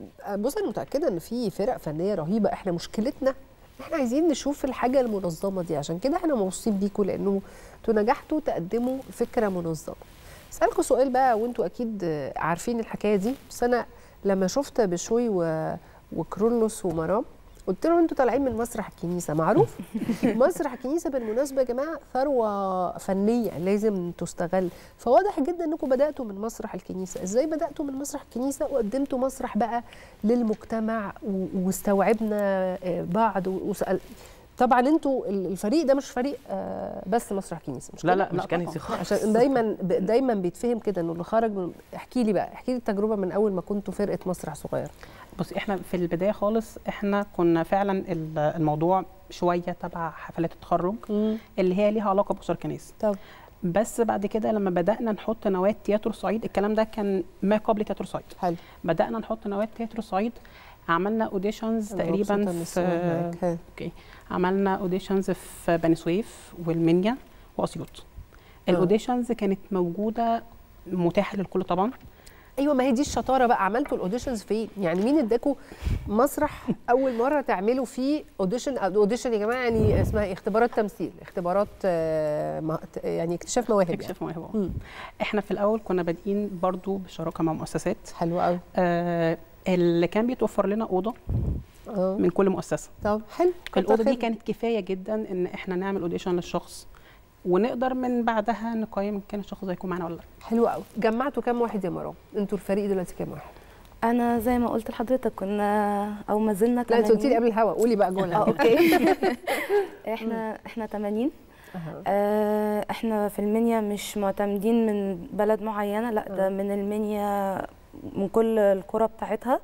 بص انا متاكده ان في فرق فنيه رهيبه احنا مشكلتنا احنا عايزين نشوف الحاجه المنظمه دي عشان كده احنا مبسوطين بيكم لانه انتوا نجحتوا تقدموا فكره منظمه اسالكم سؤال بقى وانتوا اكيد عارفين الحكايه دي بس انا لما شفت بشوي و... وكرولوس ومرام قلت لهم انتوا طالعين من مسرح الكنيسه معروف مسرح الكنيسه بالمناسبه يا جماعه ثروه فنيه لازم تستغل فواضح جدا انكم بداتوا من مسرح الكنيسه ازاي بداتوا من مسرح الكنيسه وقدمتوا مسرح بقى للمجتمع و- واستوعبنا آه، بعض و- وسأل طبعا انتوا ال- الفريق ده مش فريق آه، بس مسرح كنيسه مش لا كده؟ لا مش كنسي طبعاً. خالص عشان دايما ب- دايما بيتفهم كده انه اللي خرج من احكي لي بقى احكي لي التجربه من اول ما كنتوا فرقه مسرح صغير بصي احنا في البدايه خالص احنا كنا فعلا ال- الموضوع شويه تبع حفلات التخرج اللي هي ليها علاقه باسر كنيسه طب بس بعد كده لما بدانا نحط نواه تياترو صعيد الكلام ده كان ما قبل تياترو صعيد حلو بدانا نحط نواه تياترو صعيد عملنا اوديشنز أنا تقريبا مبسوطة إني سمعت في معاك. ها. اوكي عملنا اوديشنز في بني سويف والمنيا واسيوط الاوديشنز كانت موجوده متاحه للكل طبعا ايوه ما هي دي الشطاره بقى عملتوا الاوديشنز فين يعني مين اداكوا مسرح اول مره تعملوا فيه اوديشن اوديشن يا جماعه يعني اسمها إيه؟ اختبارات تمثيل اختبارات آه، ما- يعني اكتشاف مواهب يعني. اكتشاف موهبه مم. احنا في الاول كنا بادئين برضو بشراكه مع مؤسسات حلو قوي آه اللي كان بيتوفر لنا اوضه اه من كل مؤسسه طب حلو كتر الاوضه دي خير. كانت كفايه جدا ان احنا نعمل اوديشن للشخص ونقدر من بعدها نقيم كان الشخص ده هيكون معانا ولا لا حلو قوي جمعتوا كام واحد يا مرام انتوا الفريق دلوقتي كام واحد انا زي ما قلت لحضرتك كنا او ما زلنا لا انت قلتي لي 80. قبل الهوا قولي بقى جوه اه الهوا. اوكي احنا احنا 80 أها. آه، احنا في المنيا مش معتمدين من بلد معينه لا ده من المنيا من كل القرى بتاعتها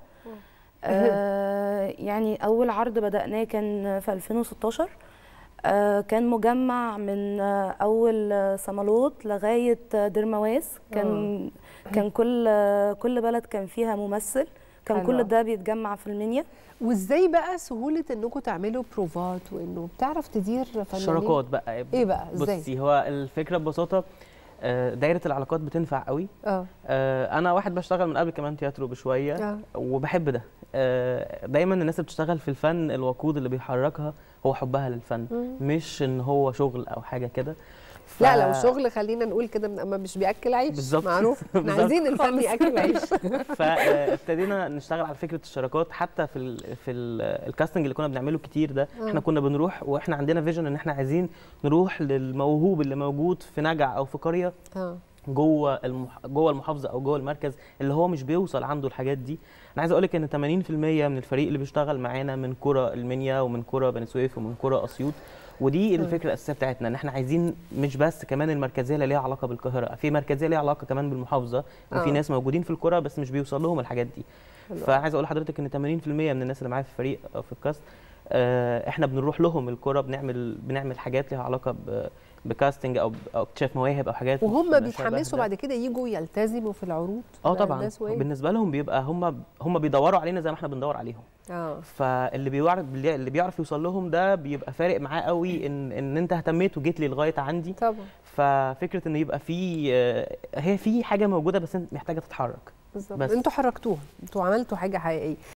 آه، يعني اول عرض بدأناه كان في 2016 آه، كان مجمع من آه، اول آه، صمالوط لغايه آه، درمواس كان كان كل آه، كل بلد كان فيها ممثل كان حلو كل أوي. ده بيتجمع في المنيا وازاي بقى سهوله انكم تعملوا بروفات وانه بتعرف تدير فنانين الشراكات بقى ايه بقى ازاي بصي هو الفكره ببساطه آه، دايره العلاقات بتنفع قوي اه آه، انا واحد بشتغل من قبل كمان تياترو بشويه اه وبحب ده آه، دايما الناس اللي بتشتغل في الفن الوقود اللي بيحركها هو حبها للفن مم. مش ان هو شغل او حاجه كده ف- لا لو شغل خلينا نقول كده من- اما مش بياكل عيش بالظبط. معروف احنا بالظبط. عايزين الفن ياكل عيش فابتدينا نشتغل على فكره الشراكات حتى في ال في ال الكاستنج اللي كنا بنعمله كتير ده آه. احنا كنا بنروح واحنا عندنا فيجن ان احنا عايزين نروح للموهوب اللي موجود في نجع او في قريه اه جوه المح... جوه المحافظه او جوه المركز اللي هو مش بيوصل عنده الحاجات دي انا عايز اقول لك ان 80% من الفريق اللي بيشتغل معانا من قرى المنيا ومن قرى بني سويف ومن قرى اسيوط ودي الفكره الاساسيه بتاعتنا ان احنا عايزين مش بس كمان المركزيه اللي ليها علاقه بالقاهره في مركزيه ليها علاقه كمان بالمحافظه وفي آه. ناس موجودين في القرى بس مش بيوصل لهم الحاجات دي فعايز اقول لحضرتك ان 80% من الناس اللي معايا في الفريق او في الكاست آه، احنا بنروح لهم القرى بنعمل بنعمل حاجات ليها علاقه ب... بكاستنج او او اكتشاف مواهب او حاجات وهم ما شابه بيتحمسوا ده. بعد كده يجوا يلتزموا في العروض اه ده- طبعا ده سؤال. بالنسبه لهم بيبقى هم هم بيدوروا علينا زي ما احنا بندور عليهم اه فاللي بيعرف اللي بيعرف يوصل لهم ده بيبقى فارق معاه قوي ان ان انت اهتميت وجيت لي لغايه عندي طبعا ففكره ان يبقى في آه، هي في حاجه موجوده بس انت محتاجه تتحرك بالظبط بس. انتوا حركتوها انتوا عملتوا حاجه حقيقيه